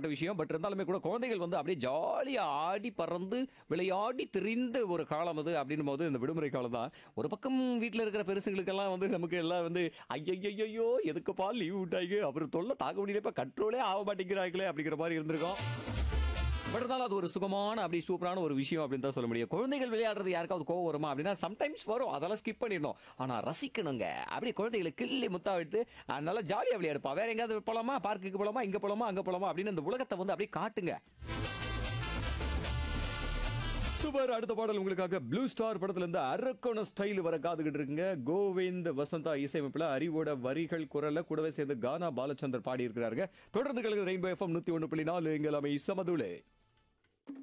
தனிப்பட்ட விஷயம் பட் இருந்தாலுமே கூட குழந்தைகள் வந்து அப்படியே ஜாலியா ஆடி பறந்து விளையாடி திரிந்த ஒரு காலம் அது அப்படின்னும் போது இந்த விடுமுறை காலம் தான் ஒரு பக்கம் வீட்டில் இருக்கிற பெருசுகளுக்கெல்லாம் வந்து நமக்கு எல்லாம் வந்து ஐயோ எதுக்குப்பா லீவ் விட்டாங்க அவர் தொல்லை தாக்க முடியலப்பா கண்ட்ரோலே ஆக மாட்டேங்கிறாங்களே அப்படிங்கிற மாதிரி இருந்திருக்கும் பட் இருந்தாலும் அது ஒரு சுகமான அப்படி சூப்பரான ஒரு விஷயம் அப்படின்னு தான் சொல்ல முடியும் குழந்தைகள் விளையாடுறது யாருக்காவது கோவம் வருமா அப்படின்னா சம்டைம்ஸ் வரும் அதெல்லாம் ஸ்கிப் பண்ணிடணும் ஆனா ரசிக்கணுங்க அப்படி குழந்தைகளை கிள்ளி முத்தா விட்டு அஹ், நல்லா ஜாலியா விளையாடுப்பா வேற எங்கேயாவது போலாமா பார்க்குக்கு போலாமா இங்க போலாமா அங்க போலாமா அப்படின்னு இந்த உலகத்தை வந்து அப்படியே காட்டுங்க சூப்பர் அடுத்த பாடல் உங்களுக்காக ப்ளூ ஸ்டார் படத்துல இருந்து அரக்கோண ஸ்டைல் வர காதுகிட்டு இருக்குங்க கோவிந்த் வசந்தா இசையமைப்புல அறிவோட வரிகள் குரல்ல கூடவே சேர்ந்து கானா பாலச்சந்தர் பாடி இருக்கிறாருங்க தொடர்ந்து கலந்து ரெயின்போ எஃப்எம் நூத்தி ஒன்று புள்ளி நாலு எங்கள் அமை சமதுலே